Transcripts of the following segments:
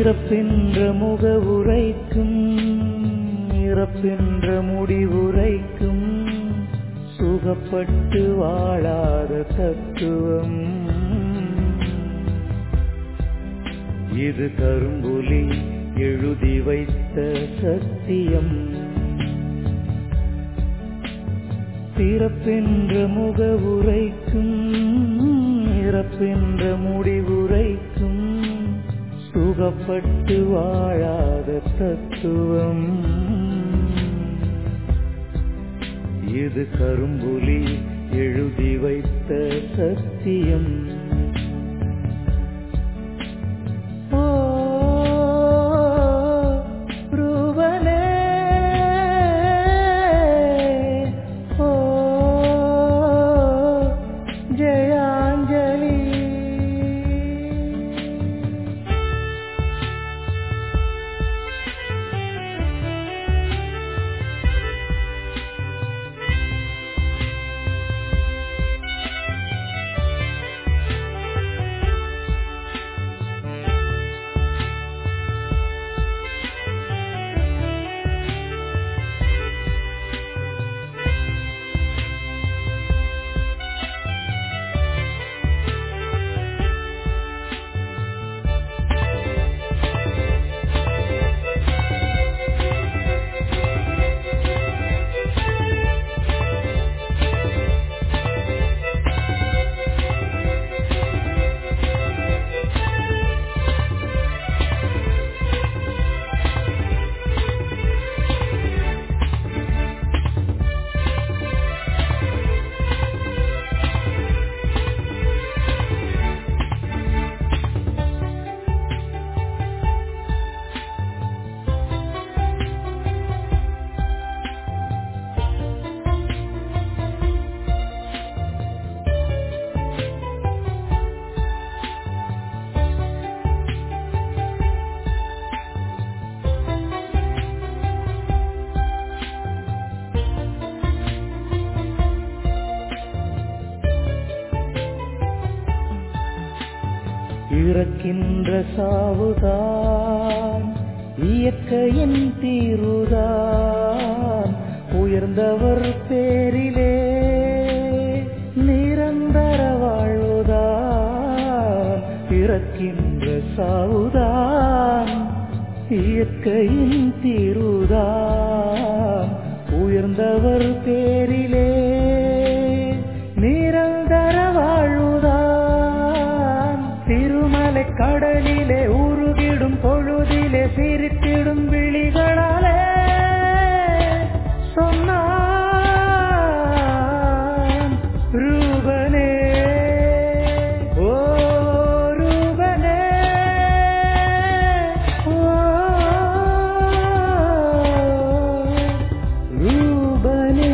பிறப்பென்ற முகவுரைக்கும் இறப்பென்ற முடிவுரைக்கும் சுகப்பட்டு வாழாத தத்துவம் இது கரும்புலி எழுதி வைத்த சத்தியம் பிறப்பென்ற முகவுரைக்கும் இறப்பென்ற முடிவுரைக்கும் சுகப்பட்டு வாழாத தத்துவம் இது கரும்புலி எழுதி வைத்த சத்தியம் ஓ ரூபனே ஓ ஜெயாஞ்சலி இறக்கின்ற சாவுதான் இயற்கையின் தீருதான் உயர்ந்தவர் பேரிலே நிரந்தர வாழ்வுதான் இறக்கின்ற சாவுதான் இயற்கையின் தீருதான் உயர்ந்தவர் பேரிலே நிரந்தர வாழ்வுதான் திருமலை கடலிலே உருகிடும் பொழுதிலே சிரித்திடும் விழிகளாலே சொன்னான் ரூபனே ஓ ரூபனே ஓ ரூபனே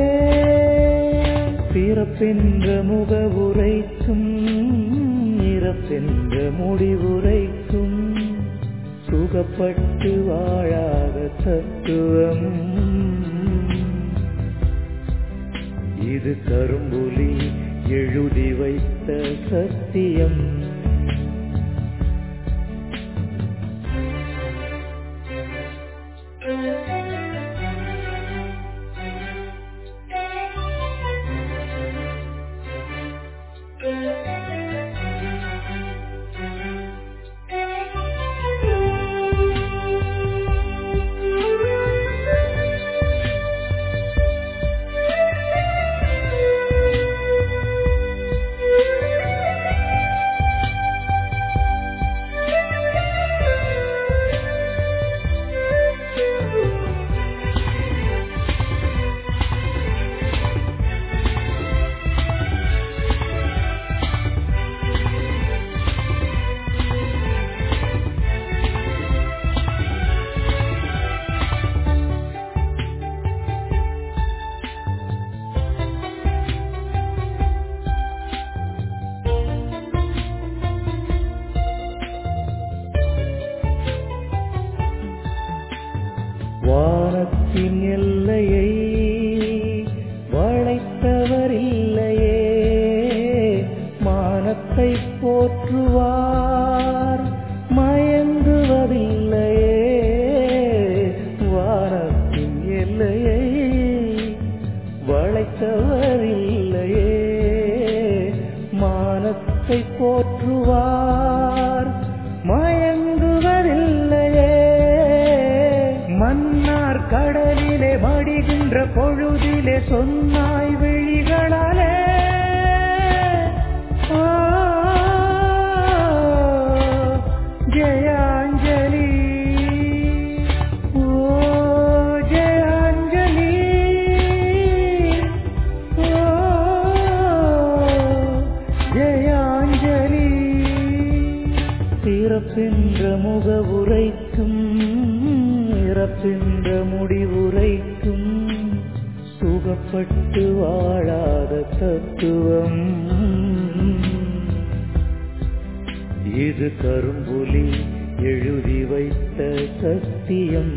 பிறப்பென்ற முகவுரைக்கும் இறப்பென்ற முடிவுரைக்கும் சுகப்பட்டு வாழாத தத்துவம் இது கரும்புலி எழுதி வைத்த சத்தியம் வானத்தின் எல்லையை வளைத்தவர் இல்லையே மானத்தை போற்றுவார் மயங்குவர் கடலிலே மடிகின்ற பொழுதிலே சொன்னாய் விழிகளாலே ஓ, ஜெயாஞ்சலி ஓ ஜெயாஞ்சலி ஓ ஜெயாஞ்சலி பிறப்பென்ற முகவுரைக்கும் இறப்பென்ற முடிவுரைக்கும் சுகப்பட்டு வாழாத தத்துவம் இது கரும்புலி எழுதி வைத்த சத்தியம்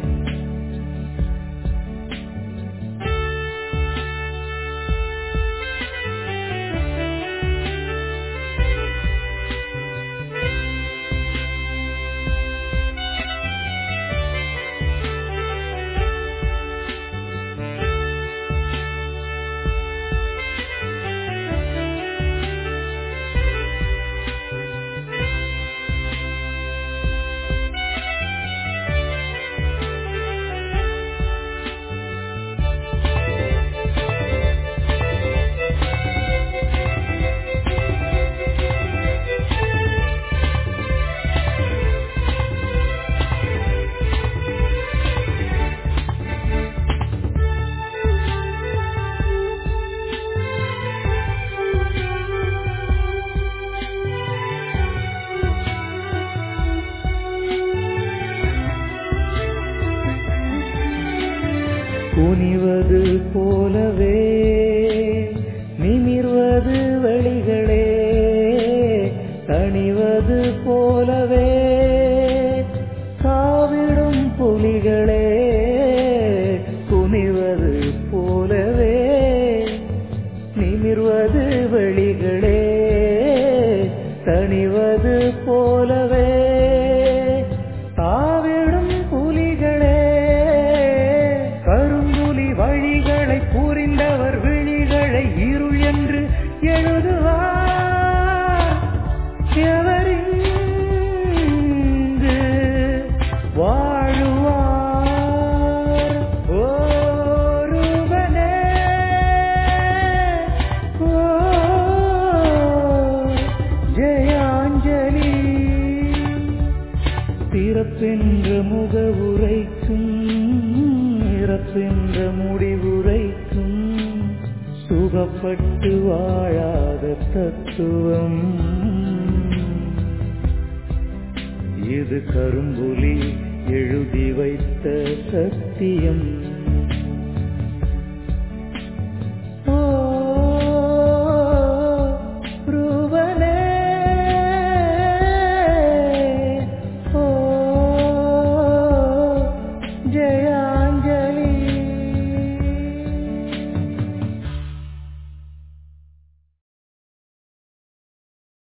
குனிவது போலவே நிமிர்வது வழிகளே தணிவது போலவே காவிடும் புலிகளே குனிவது போலவே நிமிர்வது வழிகளே தணிவது போலவே தாவிடும் புலிகளே கரும்புலி வழிகளை புரிந்தவர் விழிகளை இருள் என்று எழுதுவார் எவரிங்கு வாழுவார் ஒருவனே ஓ ஜெயாஞ்சலி பிறப்பென்ற முகவுரைக்கும் இறப்பென்ற முடிவுரைக்கும் சுகப்பட்டு வாழாத தத்துவம் இது கரும்புலி எழுதி வைத்த சத்தியம்